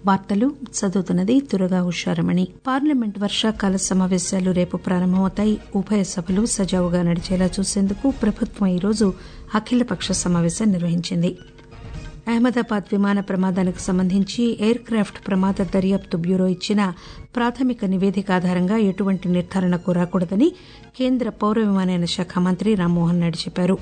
వార్తలు చదువుతున్నది తురగా ఉషారమణి పార్లమెంట్ వర్షాకాల సమావేశాలు రేపు ప్రారంభమవుతాయి ఉభయ సభలు సజావుగా నడిచేలా చూసేందుకు ప్రభుత్వం ఈరోజు అఖిలపక్ష సమావేశం నిర్వహించింది అహ్మదాబాద్ విమాన ప్రమాదానికి సంబంధించి ఎయిర్ క్రాప్ట్ ప్రమాద దర్యాప్తు బ్యూరో ఇచ్చిన ప్రాథమిక నివేదిక ఆధారంగా ఎటువంటి నిర్ధారణకు రాకూడదని కేంద్ర పౌర విమానయాన శాఖ మంత్రి రామ్మోహన్ నాయుడు చెప్పారు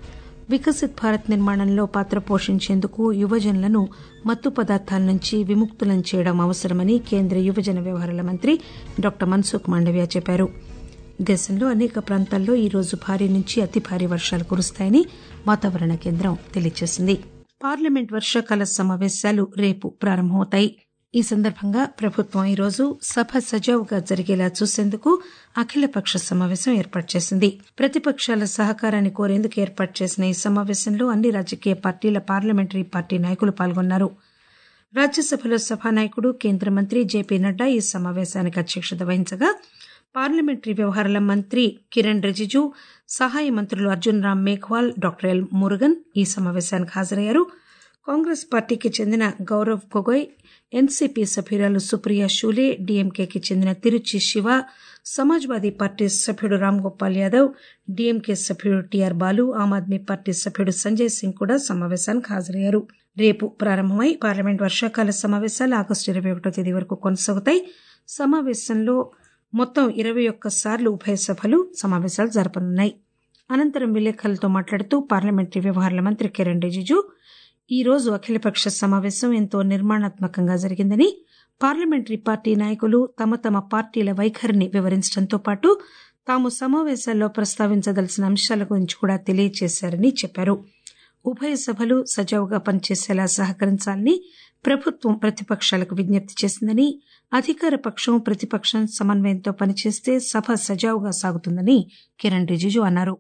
వికసిత్ భారత్ నిర్మాణంలో పాత్ర పోషించేందుకు యువజనులను మత్తు పదార్థాల నుంచి విముక్తులను చేయడం అవసరమని కేంద్ర యువజన వ్యవహారాల మంత్రి డాక్టర్ మన్సుఖ్ మాండవ్య చెప్పారు దేశంలో అనేక ప్రాంతాల్లో ఈరోజు భారీ నుంచి అతి భారీ వర్షాలు కురుస్తాయని వాతావరణ కేంద్రం తెలియజేసింది పార్లమెంట్ వర్షాకాల సమావేశాలు రేపు ప్రారంభమవుతాయి ఈ సందర్భంగా ప్రభుత్వం ఈరోజు సభ సజావుగా జరిగేలా చూసేందుకు అఖిలపక్ష సమావేశం ఏర్పాటు చేసింది ప్రతిపక్షాల సహకారాన్ని కోరేందుకు ఏర్పాటు చేసిన ఈ సమావేశంలో అన్ని రాజకీయ పార్టీల పార్లమెంటరీ పార్టీ నాయకులు పాల్గొన్నారు రాజ్యసభలో సభానాయకుడు కేంద్ర మంత్రి జేపీ నడ్డా ఈ సమావేశానికి అధ్యక్షత వహించగా పార్లమెంటరీ వ్యవహారాల మంత్రి కిరణ్ రిజిజు సహాయ మంత్రులు అర్జున్ రామ్ మేఘ్వాల్ డాక్టర్ ఎల్ మురుగన్ ఈ సమావేశానికి హాజరయ్యారు కాంగ్రెస్ పార్టీకి చెందిన గౌరవ్ గొగోయ్ ఎన్సీపీ సభ్యురాలు సుప్రియా షూలే డీఎంకేకి చెందిన తిరుచి శివ సమాజ్వాదీ పార్టీ సభ్యుడు రామ్ గోపాల్ యాదవ్ డీఎంకే సభ్యుడు టీఆర్ బాలు ఆమ్ ఆద్మీ పార్టీ సభ్యుడు సంజయ్ సింగ్ కూడా సమావేశానికి హాజరయ్యారు రేపు ప్రారంభమై పార్లమెంట్ వర్షాకాల సమావేశాలు ఆగస్టు ఇరవై ఒకటో తేదీ వరకు కొనసాగుతాయి సమావేశంలో మొత్తం ఇరవై ఒక్క సార్లు ఉభయ సభలు సమావేశాలు జరపనున్నాయి అనంతరం విలేకరులతో మాట్లాడుతూ పార్లమెంటరీ వ్యవహారాల మంత్రి కిరణ్ రిజిజు ఈ రోజు అఖిలపక్ష సమావేశం ఎంతో నిర్మాణాత్మకంగా జరిగిందని పార్లమెంటరీ పార్టీ నాయకులు తమ తమ పార్టీల వైఖరిని వివరించడంతో పాటు తాము సమావేశాల్లో ప్రస్తావించదలసిన అంశాల గురించి కూడా తెలియజేశారని చెప్పారు ఉభయ సభలు సజావుగా పనిచేసేలా సహకరించాలని ప్రభుత్వం ప్రతిపక్షాలకు విజ్ఞప్తి చేసిందని అధికార పక్షం ప్రతిపక్షం సమన్వయంతో పనిచేస్తే సభ సజావుగా సాగుతుందని కిరణ్ రిజిజు అన్నారు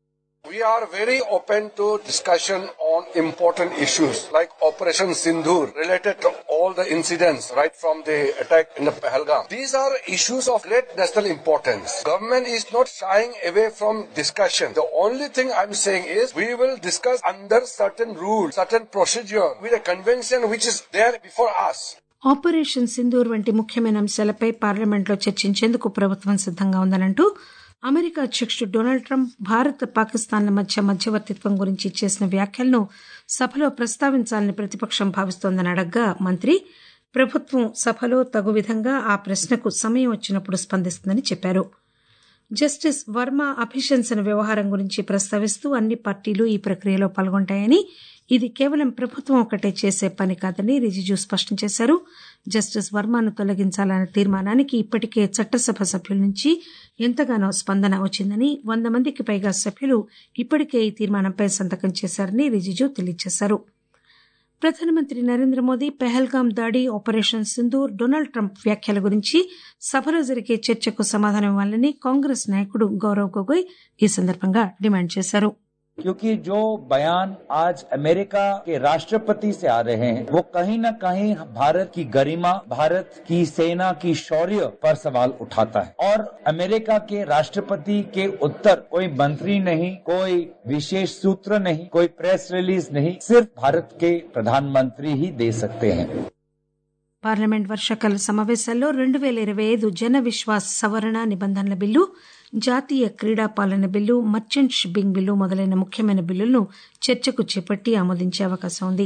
We are very open to discussion on important issues like Operation Sindhur related to all the incidents right from the attack in the Pahalgam. These are issues of great national importance. Government is not shying away from discussion. The only thing I'm saying is we will discuss under certain rules, certain procedure with a convention which is there before us. Operation Sindoor వంటి ముఖ్యమైన అంశాలపై పార్లమెంట్లో చర్చించేందుకు ప్రభుత్వం సిద్దంగా ఉందనంటూ America అధ్యకుడు Donald Trump Bharat పాకిస్తాన్ల మధ్య మధ్యవర్తిత్వం గురించి చేసిన వ్యాఖ్యలను సభలో ప్రస్తావించాలని ప్రతిపక్షం భావిస్తోందని అడగ్గా మంత్రి ప్రభుత్వం సభలో తగు విధంగా ఆ ప్రశ్నకు సమయం వచ్చినప్పుడు స్పందిస్తుందని చెప్పారు జస్టిస్ వర్మ అభిశంసన వ్యవహారం గురించి ప్రస్తావిస్తూ అన్ని పార్టీలు ఈ ప్రక్రియలో పాల్గొంటాయని ఇది కేవలం ప్రభుత్వం ఒకటే చేసే పని కాదని రిజిజు స్పష్టం చేశారు జస్టిస్ వర్మను తొలగించాలన్న తీర్మానానికి ఇప్పటికే చట్టసభ సభ్యుల నుంచి ఎంతగానో స్పందన వచ్చిందని వంద మందికి పైగా సభ్యులు ఇప్పటికే ఈ తీర్మానంపై సంతకం చేశారని రిజిజు తెలియజేశారు ప్రధానమంత్రి నరేంద్ర మోదీ పెహల్గాం దాడి ఆపరేషన్ సింధూర్ డొనాల్డ్ ట్రంప్ వ్యాఖ్యల గురించి సభలో జరిగే చర్చకు సమాధానం ఇవ్వాలని కాంగ్రెస్ నాయకుడు గౌరవ్ గొగోయ్ ఈ సందర్భంగా డిమాండ్ చేశారు क्योंकि जो बयान आज अमेरिका के राष्ट्रपति से आ रहे हैं वो कहीं न कहीं भारत की गरिमा भारत की सेना की शौर्य पर सवाल उठाता है और अमेरिका के राष्ट्रपति के उत्तर कोई मंत्री नहीं कोई विशेष सूत्र नहीं कोई प्रेस रिलीज नहीं सिर्फ भारत के प्रधानमंत्री ही दे सकते हैं పార్లమెంట్ వర్షాకాల సమావేశాల్లో రెండు వేల ఇరవై ఐదు జన విశ్వాస్ సవరణ నిబంధనల బిల్లు జాతీయ క్రీడా పాలన బిల్లు మర్చెంట్ షిప్పింగ్ బిల్లు మొదలైన ముఖ్యమైన బిల్లులను చర్చకు చేపట్టి ఆమోదించే అవకాశం ఉంది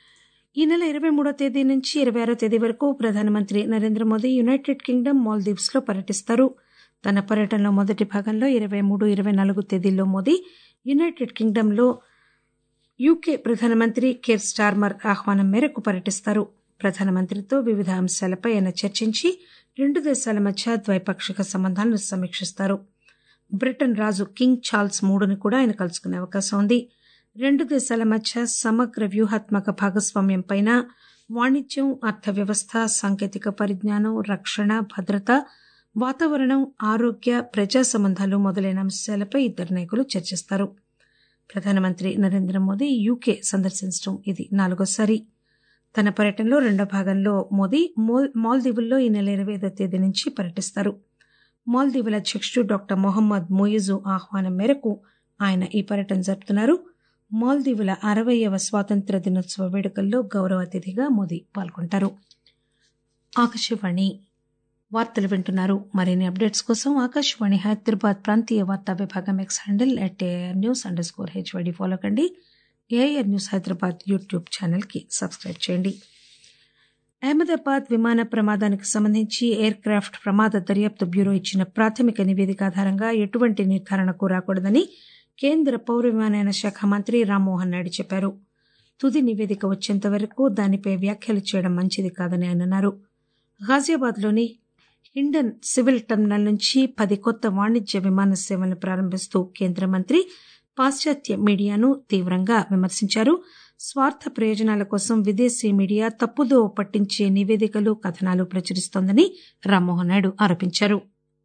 ఈ నెల ఇరవై మూడో తేదీ నుంచి ఇరవై ఆరో తేదీ వరకు ప్రధానమంత్రి Narendra Modi United Kingdom Maldives లో పర్యటిస్తారు తన పర్యటనలో మొదటి భాగంలో ఇరవై మూడు ఇరవై నాలుగు తేదీల్లో మోదీ యునైటెడ్ కింగ్డమ్లో యూకే ప్రధానమంత్రి కేర్ స్టార్మర్ ఆహ్వానం మేరకు పర్యటిస్తారు ప్రధానమంత్రితో వివిధ అంశాలపై ఆయన చర్చించి రెండు దేశాల మధ్య ద్వైపాక్షిక సంబంధాలను సమీక్షిస్తారు బ్రిటన్ రాజు కింగ్ చార్ల్స్ మూడుని కూడా ఆయన కలుసుకునే అవకాశం ఉంది రెండు దేశాల మధ్య సమగ్ర వ్యూహాత్మక భాగస్వామ్యంపైన వాణిజ్యం అర్థవ్యవస్థ సాంకేతిక పరిజ్ఞానం రక్షణ భద్రత వాతావరణం ఆరోగ్య ప్రజా సంబంధాలు మొదలైన అంశాలపై ఇద్దరు నాయకులు చర్చిస్తారు ప్రధానమంత్రి నరేంద్ర మోదీ యూకే సందర్శించడం ఇది నాలుగోసారి తన పర్యటనలో రెండో భాగంలో మోదీ మాల్దీవుల్లో ఈ నెల ఇరవై ఐదో తేదీ నుంచి పర్యటిస్తారు మాల్దీవుల అధ్యక్షుడు డాక్టర్ మొహమ్మద్ మొయిజు ఆహ్వానం మేరకు ఆయన ఈ పర్యటన జరుపుతున్నారు మాల్దీవుల అరవయవ స్వాతంత్ర దినోత్సవ వేడుకల్లో గౌరవ అతిథిగా మోదీ పాల్గొంటారు ఆకాశవాణి వార్తలు వింటున్నారు మరిన్ని అప్డేట్స్ కోసం ఆకాశవాణి హైదరాబాద్ ప్రాంతీయ వార్తా విభాగం X handle at air news underscore HYD follow కండి air news Hyderabad YouTube channel కి సబ్స్క్రైబ్ చేయండి అహ్మదాబాద్ విమాన ప్రమాదానికి సంబంధించి ఎయిర్ క్రాఫ్ట్ ప్రమాద దర్యాప్తు బ్యూరో ఇచ్చిన ప్రాథమిక నివేదిక ఆధారంగా ఎటువంటి నిర్ధారణకు రాకూడదని కేంద్ర పౌర విమానయాన శాఖ మంత్రి రామ్మోహన్ నాయుడు చెప్పారు తుది నివేదిక వచ్చేంత వరకు దానిపై వ్యాఖ్యలు చేయడం మంచిది కాదని ఆయన అన్నారు ఘాజియాబాద్లోని హిండన్ సివిల్ టెర్మినల్ నుంచి పది కొత్త వాణిజ్య విమాన సేవలను ప్రారంభిస్తూ కేంద్ర మంత్రి పాశ్చాత్య మీడియాను తీవ్రంగా విమర్శించారు స్వార్థ ప్రయోజనాల కోసం విదేశీ మీడియా తప్పుదో పట్టించే నివేదికలు కథనాలు ప్రచురిస్తోందని రామ్మోహన్ నాయుడు ఆరోపించారు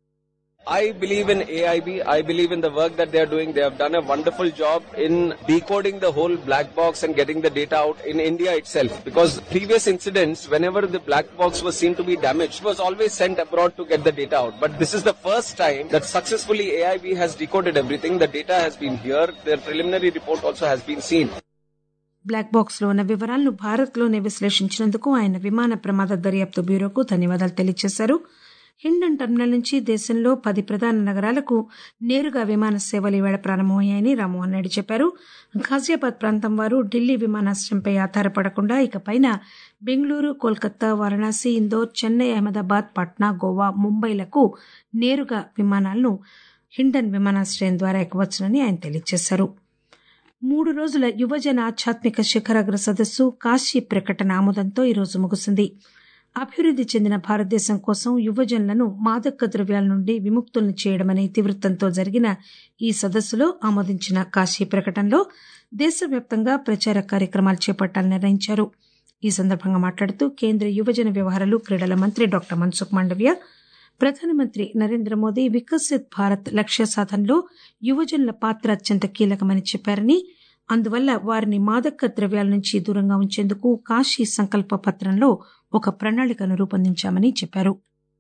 I believe in AIB. I believe in the work that they are doing. They have done a wonderful job in decoding the whole black box and getting the data out in India itself. Because previous incidents, whenever the black box was seen to be damaged, was always sent abroad to get the data out. But this is the first time that successfully AIB has decoded everything. The data has been here. Their preliminary report also has been seen. Black box లో ఉన్న వివరాలను భారత్ లోనే విశ్లేషించినందుకు ఆయన విమాన ప్రమాద దర్యాప్తు బ్యూరోకు ధన్యవాదాలు తెలియజేశారు హిండన్ టెర్మినల్ నుంచి దేశంలో పది ప్రధాన నగరాలకు నేరుగా విమాన సేవలు ఈవేళ ప్రారంభమయ్యాయని రామ్మోహన్ నాయుడు చెప్పారు ఘాజియాబాద్ ప్రాంతం వారు ఢిల్లీ విమానాశ్రయంపై ఆధారపడకుండా ఇకపైన బెంగళూరు కోల్కతా వారణాసి ఇందోర్ చెన్నై అహ్మదాబాద్ పట్నా గోవా ముంబైలకు నేరుగా విమానాలను హిండన్ విమానాశ్రయం ద్వారా ఎక్కవచ్చునని ఆయన తెలియజేశారు మూడు రోజుల యువజన ఆధ్యాత్మిక శిఖరాగ్ర సదస్సు కాశీ ప్రకటన ఆమోదంతో ఈరోజు ముగిసింది అభివృద్ది చెందిన భారతదేశం కోసం యువజనులను మాదక ద్రవ్యాల నుండి విముక్తులను చేయడమనే ఇతివృత్తంతో జరిగిన ఈ సదస్సులో ఆమోదించిన కాశీ ప్రకటనలో దేశవ్యాప్తంగా ప్రచార కార్యక్రమాలు చేపట్టాలని నిర్ణయించారు ఈ సందర్భంగా మాట్లాడుతూ కేంద్ర యువజన వ్యవహారాలు క్రీడల మంత్రి డాక్టర్ మన్సుఖ్ మాండవ్య ప్రధానమంత్రి నరేంద్ర మోదీ వికసిత్ భారత్ లక్ష్య సాధనలో యువజనుల పాత్ర అత్యంత కీలకమని చెప్పారని అందువల్ల వారిని మాదక ద్రవ్యాల నుంచి దూరంగా ఉంచేందుకు కాశీ సంకల్ప పత్రంలో ఒక ప్రణాళికను రూపొందించామని చెప్పారు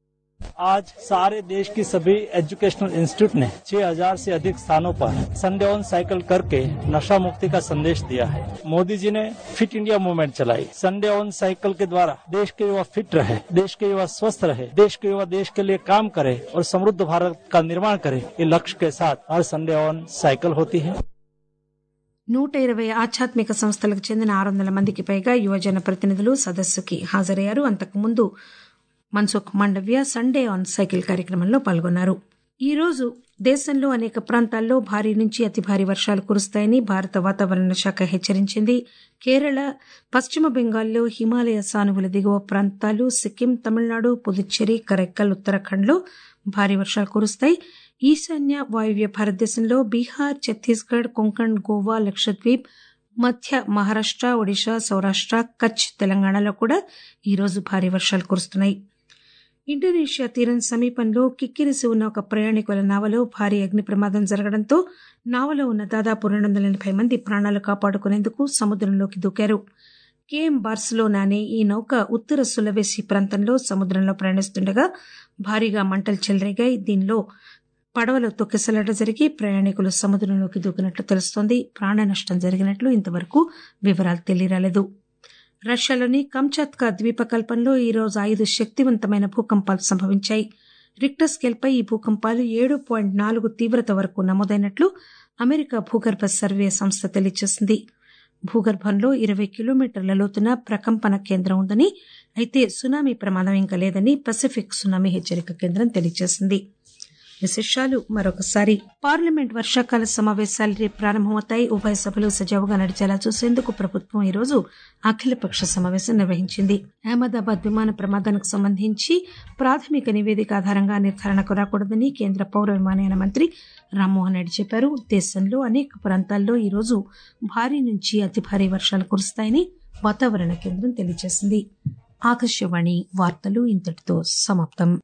आज सारे देश की सभी एजुकेशनल इंस्टीट्यूट ने 6000 से अधिक स्थानों पर संडे ऑन साइकिल करके नशा मुक्ति का संदेश दिया है मोदी जी ने फिट इंडिया मूवमेंट चलाई संडे ऑन साइकिल के द्वारा देश के युवा फिट रहे देश के युवा स्वस्थ रहे देश के युवा देश के लिए काम करे और समृद्ध भारत का निर्माण करे ये लक्ष्य के साथ हर संडे ऑन साइकिल होती है నూట ఇరవై ఆధ్యాత్మిక సంస్థలకు చెందిన ఆరు వందల మందికి పైగా యువజన ప్రతినిధులు సదస్సుకి హాజరయ్యారు అంతకుముందు Mansukh Mandaviya Sunday on cycle కార్యక్రమంలో పాల్గొన్నారు ఈ రోజు దేశంలో అనేక ప్రాంతాల్లో భారీ నుంచి అతి భారీ వర్షాలు కురుస్తాయని భారత వాతావరణ శాఖ హెచ్చరించింది కేరళ పశ్చిమ బెంగాల్లో హిమాలయ సానువుల దిగువ ప్రాంతాలు సిక్కిం తమిళనాడు పుదుచ్చేరి కరైక్కల్ ఉత్తరాఖండ్లో భారీ వర్షాలు కురుస్తాయి ఈశాన్య వాయువ్య భారతదేశంలో బీహార్ ఛత్తీస్గఢ్ కొంకణ్ గోవా లక్షద్వీప్ మధ్య మహారాష్ట ఒడిశా సౌరాష్ట కచ్ తెలంగాణలో కూడా ఈరోజు భారీ వర్షాలు కురుస్తున్నాయి ఇండోనేషియా తీరం సమీపంలో కిక్కిరిసి ఉన్న ఒక ప్రయాణికుల నావలో భారీ అగ్ని ప్రమాదం జరగడంతో నావలో ఉన్న దాదాపు రెండు వందల ఎనభై మంది ప్రాణాలు కాపాడుకునేందుకు సముద్రంలోకి దూకారు కేఎం బార్సిలోనా అనే ఈ నౌక ఉత్తర సులవేసి ప్రాంతంలో సముద్రంలో ప్రయాణిస్తుండగా భారీగా మంటలు చెలరేగాయి దీనిలో పడవలో తొక్కిసలాట జరిగి ప్రయాణికులు సముద్రంలోకి దూకినట్లు తెలుస్తోంది ప్రాణ నష్టం జరిగినట్లు ఇంతవరకు వివరాలు తెలియరాలేదు రష్యాలోని కంచాత్కా ద్వీపకల్పంలో ఈరోజు ఐదు శక్తివంతమైన భూకంపాలు సంభవించాయి రిక్టర్ స్కేల్పై ఈ భూకంపాలు ఏడు పాయింట్ నాలుగు తీవ్రత వరకు నమోదైనట్లు అమెరికా భూగర్భ సర్వే సంస్థ తెలియజేసింది భూగర్భంలో ఇరవై కిలోమీటర్ల లోతున ప్రకంపన కేంద్రం ఉందని అయితే సునామీ ప్రమాదం ఇంకా లేదని పసిఫిక్ సునామీ హెచ్చరిక కేంద్రం తెలియజేసింది విశేషాలు మరొకసారి పార్లమెంట్ వర్షాకాల సమావేశాలు రేపు ప్రారంభమవుతాయి ఉభయ సభలు సజావుగా నడిచేలా చూసేందుకు ప్రభుత్వం ఈరోజు అఖిలపక్ష సమావేశం నిర్వహించింది అహ్మదాబాద్ విమాన ప్రమాదానికి సంబంధించి ప్రాథమిక నివేదిక ఆధారంగా నిర్ధారణకు రాకూడదని కేంద్ర పౌర విమానయాన మంత్రి రామ్మోహన్ రెడ్డి చెప్పారు దేశంలో అనేక ప్రాంతాల్లో ఈరోజు భారీ నుంచి అతి భారీ వర్షాలు కురుస్తాయని వాతావరణ కేంద్రం తెలియజేసింది ఆకాశవాణి వార్తలు ఇంతటితో సమాప్తం